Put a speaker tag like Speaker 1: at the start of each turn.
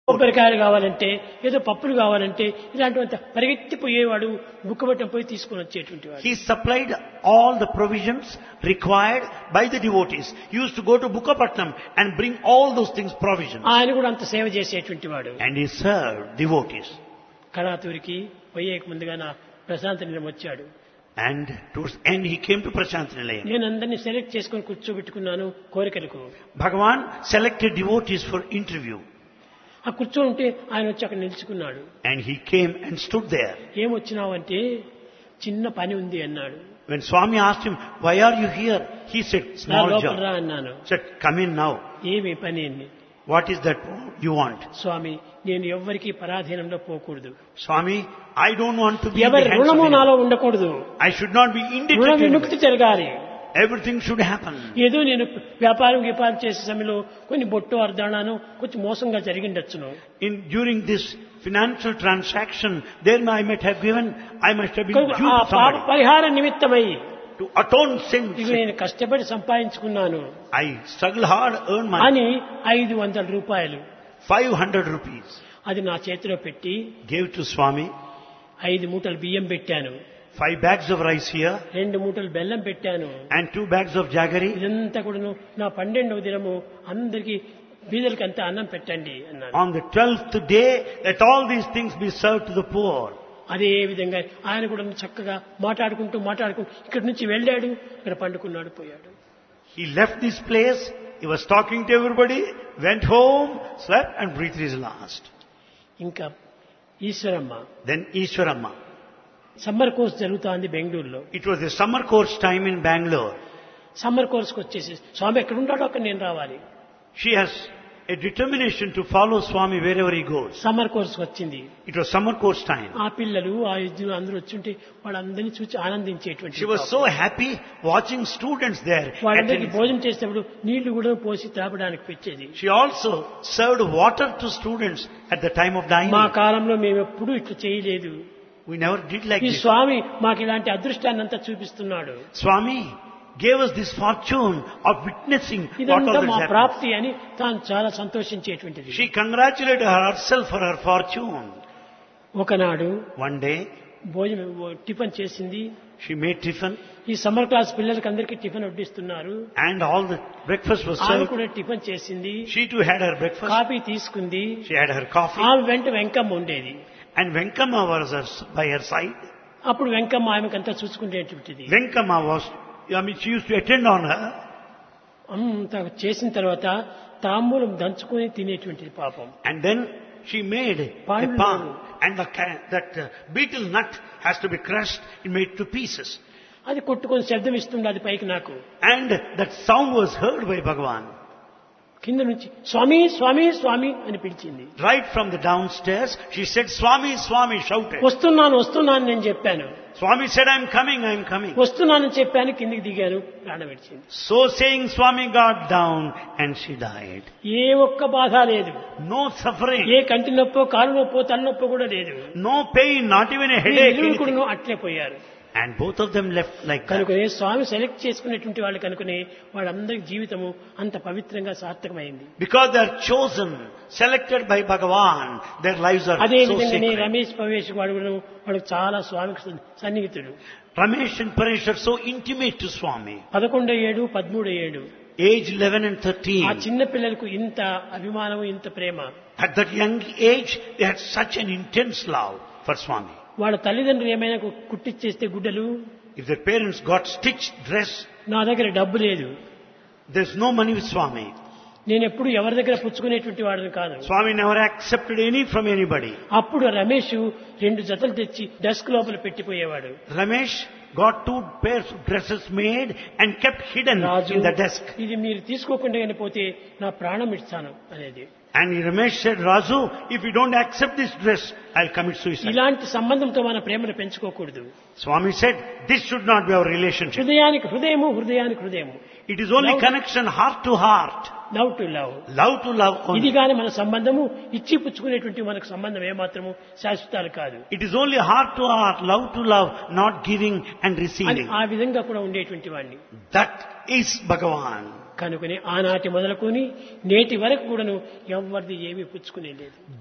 Speaker 1: కొబ్బరికాయలు కావాలంటే ఏదో పప్పులు కావాలంటే ఇలాంటివంత పరిగెత్తిపోయేవాడు బుక్కబట్టం పోయి తీసుకొని వచ్చేటువంటి వాడు
Speaker 2: He supplied all the provisions required by the devotees. He used to go to Bukkapatnam and bring all those things provisions.
Speaker 1: ఆయన కూడా అంత సేవ చేసేటువంటి వాడు
Speaker 2: And he served devotees.
Speaker 1: కళాతూరికి పోయేక ముందుగా నా ప్రశాంత నిలం వచ్చాడు
Speaker 2: And towards the end he came to Prashant Nilayam.
Speaker 1: నేను అందరినీ సెలెక్ట్ చేసుకొని కూర్చోబెట్టుకున్నాను కోరికలకు
Speaker 2: Bhagavan selected devotees for interview.
Speaker 1: ఆ కూర్చొని ఉంటే ఆయన వచ్చి అక్కడ నిలుచుకున్నాడు
Speaker 2: And he came and stood there.
Speaker 1: ఏమొచ్చినావంటే చిన్న పని ఉంది అన్నాడు
Speaker 2: When Swami asked him, why are you here? He said,
Speaker 1: నా
Speaker 2: small
Speaker 1: లోపల రా
Speaker 2: job.
Speaker 1: అన్నాను
Speaker 2: said, come in now.
Speaker 1: ఏమి పని అని
Speaker 2: What is that you want?
Speaker 1: స్వామి నేను ఎవ్వరికీ పరాధీనంలో పోకూడదు
Speaker 2: Swami, I don't want to be in
Speaker 1: ఎవరి
Speaker 2: the hands of
Speaker 1: రుణము
Speaker 2: anyone.
Speaker 1: నాలో ఉండకూడదు
Speaker 2: I should not be
Speaker 1: రుణ
Speaker 2: indebted. to
Speaker 1: విముక్తి
Speaker 2: anyone.
Speaker 1: జరగాలి
Speaker 2: Everything should happen.
Speaker 1: ఏదో నేను వ్యాపారం వ్యాపారం చేసే సమయంలో కొన్ని బొట్టు అర్ధానాను కొంచెం మోసంగా జరిగిండొచ్చును
Speaker 2: In during this financial transaction, there I might have given, I must have been
Speaker 1: కనుక
Speaker 2: due
Speaker 1: ఆ
Speaker 2: to
Speaker 1: పాప
Speaker 2: somebody
Speaker 1: పరిహార నిమిత్తమై
Speaker 2: to atone sins.
Speaker 1: ఇవి నేను కష్టపడి సంపాదించుకున్నాను
Speaker 2: I struggle hard, earn money,
Speaker 1: అని ఐదు వందల రూపాయలు
Speaker 2: 500 rupees.
Speaker 1: అది నా చేతిలో పెట్టి
Speaker 2: Gave to Swami,
Speaker 1: ఐదు మూటలు బియ్యం పెట్టాను
Speaker 2: five bags of rice here,
Speaker 1: రెండు మూటలు బెల్లం పెట్టాను
Speaker 2: and two bags of jaggery.
Speaker 1: ఇదంతా కూడాను నా పన్నెండవ దినము అందరికి బీదలకి అంతా అన్నం పెట్టండి అన్నాను
Speaker 2: On the twelfth day, let all these things be served to the poor.
Speaker 1: అదే విధంగా ఆయన కూడా చక్కగా మాట్లాడుకుంటూ మాట్లాడుకుంటూ ఇక్కడి నుంచి వెళ్ళాడు ఇక్కడ పండుకున్నాడు పోయాడు
Speaker 2: He left this place, he was talking to everybody, went home, slept and breathed his last.
Speaker 1: ఇంకా Eshwaramma
Speaker 2: Then Ishwaramma.
Speaker 1: Summer course జరుగుతోంది బెంగళూరులో
Speaker 2: It was the summer course time in Bangalore.
Speaker 1: Summer కోర్స్కి వచ్చేసి స్వామి ఎక్కడ ఉంటాడో అక్కడ నేను రావాలి
Speaker 2: She has a determination to follow Swami wherever he goes.
Speaker 1: Summer కోర్స్కి వచ్చింది
Speaker 2: It was summer course time.
Speaker 1: ఆ పిల్లలు ఆ ఇద్దరు అందరూ వచ్చుంటే వాళ్ళందరినీ చూసి ఆనందించేటువంటి
Speaker 2: She was so happy watching students there.
Speaker 1: వాళ్ళందరికీ
Speaker 2: attending.
Speaker 1: భోజనం చేసేటప్పుడు నీళ్లు కూడా పోసి త్రాపడానికి పెట్టేది
Speaker 2: She also served water to students at the time of dining.
Speaker 1: మా కాలంలో మేము ఎప్పుడూ ఇట్లా చేయలేదు
Speaker 2: We never did like
Speaker 1: ఈ
Speaker 2: this.
Speaker 1: స్వామి మాకు ఇలాంటి అదృష్టాన్ని అంతా చూపిస్తున్నాడు
Speaker 2: Swami gave us this fortune of witnessing what
Speaker 1: ఇదంతా
Speaker 2: all
Speaker 1: మా
Speaker 2: this happened.
Speaker 1: ప్రాప్తి అని తాను చాలా సంతోషించేటువంటిది
Speaker 2: She congratulated herself for her fortune.
Speaker 1: ఒకనాడు
Speaker 2: One day,
Speaker 1: భోజనం టిఫిన్ చేసింది
Speaker 2: she made tiffin
Speaker 1: ఈ సమ్మర్ క్లాస్ పిల్లలకి అందరికీ టిఫిన్ వడ్డిస్తున్నారు
Speaker 2: and all the breakfast was
Speaker 1: ఆమె
Speaker 2: served.
Speaker 1: కూడా టిఫిన్ చేసింది
Speaker 2: She too had her breakfast.
Speaker 1: Coffee తీసుకుంది
Speaker 2: She had her coffee.
Speaker 1: ఆమె వెంట వెంకమ్మ ఉండేది
Speaker 2: And Venkama was her, by her side.
Speaker 1: అప్పుడు Venkamma ఆమెకంతా చూసుకునేటువంటిది
Speaker 2: Venkama was, I mean, she used to attend on her.
Speaker 1: అంత చేసిన తర్వాత తాంబూలం దంచుకొని తినేటువంటిది పాపం
Speaker 2: And then she made a
Speaker 1: Palm
Speaker 2: palm.
Speaker 1: leaf.
Speaker 2: And the, ca- that uh, beetle nut has to be crushed and made to pieces.
Speaker 1: అది కొట్టుకొని శబ్దం ఇస్తుంది అది పైకి నాకు
Speaker 2: And that sound was heard by Bhagavan.
Speaker 1: కింద నుంచి స్వామి స్వామి స్వామి అని పిలిచింది
Speaker 2: Right from the downstairs, she said, Swami, Swami, shouted.
Speaker 1: వస్తున్నాను వస్తున్నాను నేను చెప్పాను
Speaker 2: Swami said, I'm coming, I'm coming.
Speaker 1: వస్తున్నానని చెప్పాను కిందికి దిగాను ప్రాణం విడిచింది
Speaker 2: So saying, Swami got down and she died.
Speaker 1: ఏ ఒక్క బాధ లేదు
Speaker 2: No suffering,
Speaker 1: ఏ కంటి నొప్పో కాలు నొప్పో తలనొప్పో కూడా లేదు
Speaker 2: no pain, not even a headache.
Speaker 1: ఇరువురు
Speaker 2: anything.
Speaker 1: కూడా అట్లే పోయారు
Speaker 2: And both of them left like that.
Speaker 1: కనుకనే స్వామి సెలెక్ట్ చేసుకునేటువంటి వాళ్ళు కనుకనే వాళ్ళందరి జీవితము అంత పవిత్రంగా సార్థకమైంది
Speaker 2: Because they are chosen, selected by Bhagavan, their lives are
Speaker 1: అదే
Speaker 2: so
Speaker 1: విధంగానే
Speaker 2: sacred.
Speaker 1: రమేష్ పవేష్ వాడు కూడా వాడు చాలా స్వామికి సన్- సన్నిహితుడు
Speaker 2: Ramesh and Paresh are so intimate to Swami.
Speaker 1: పదకొండో ఏడు పదమూడో ఏడు
Speaker 2: Age 11 and
Speaker 1: ఆ
Speaker 2: 13.
Speaker 1: చిన్న పిల్లలకు ఇంత అభిమానము ఇంత ప్రేమ
Speaker 2: At that young age, they had such an intense love for Swami.
Speaker 1: వాళ్ళ తల్లిదండ్రులు ఏమైనా కు- కుట్టిచ్చేస్తే గుడ్డలు
Speaker 2: If their parents got stitched dress,
Speaker 1: నా దగ్గర డబ్బు లేదు
Speaker 2: there's no money with Swami.
Speaker 1: నేను ఎప్పుడు ఎవరి దగ్గర పుచ్చుకునేటువంటి వాడిని కాదు
Speaker 2: Swami never accepted any from anybody.
Speaker 1: అప్పుడు రమేష్ రెండు జతలు తెచ్చి డెస్క్ లోపల పెట్టిపోయేవాడు
Speaker 2: Ramesh got two pairs of dresses made and kept hidden
Speaker 1: Raju
Speaker 2: in the desk.
Speaker 1: ఇది మీరు తీసుకోకుండా కానీ పోతే నా ప్రాణం ఇస్తాను అనేది
Speaker 2: And Ramesh said, Raju, if you don't accept this dress, I'll commit suicide.
Speaker 1: ఇలాంటి సంబంధంతో మన ప్రేమను పెంచుకోకూడదు
Speaker 2: Swami said, this should not be our relationship.
Speaker 1: హృదయానికి హృదయము హృదయానికి హృదయము
Speaker 2: It is only
Speaker 1: Love-
Speaker 2: connection heart to heart.
Speaker 1: Love to love
Speaker 2: Love to love
Speaker 1: ఇది
Speaker 2: only.
Speaker 1: కానీ మన సంబంధము ఇచ్చి పుచ్చుకునేటువంటి మనకు సంబంధం ఏమాత్రము శాశ్వతాలు కాదు
Speaker 2: It is only heart to heart, love to love, not giving and
Speaker 1: అని
Speaker 2: receiving.
Speaker 1: ఆ విధంగా కూడా ఉండేటువంటి వాడిని
Speaker 2: That is Bhagavan.
Speaker 1: కనుకని ఆనాటి మొదలుకొని నేటి వరకు కూడాను ఎవరిది ఏమీ పుచ్చుకునే లేదు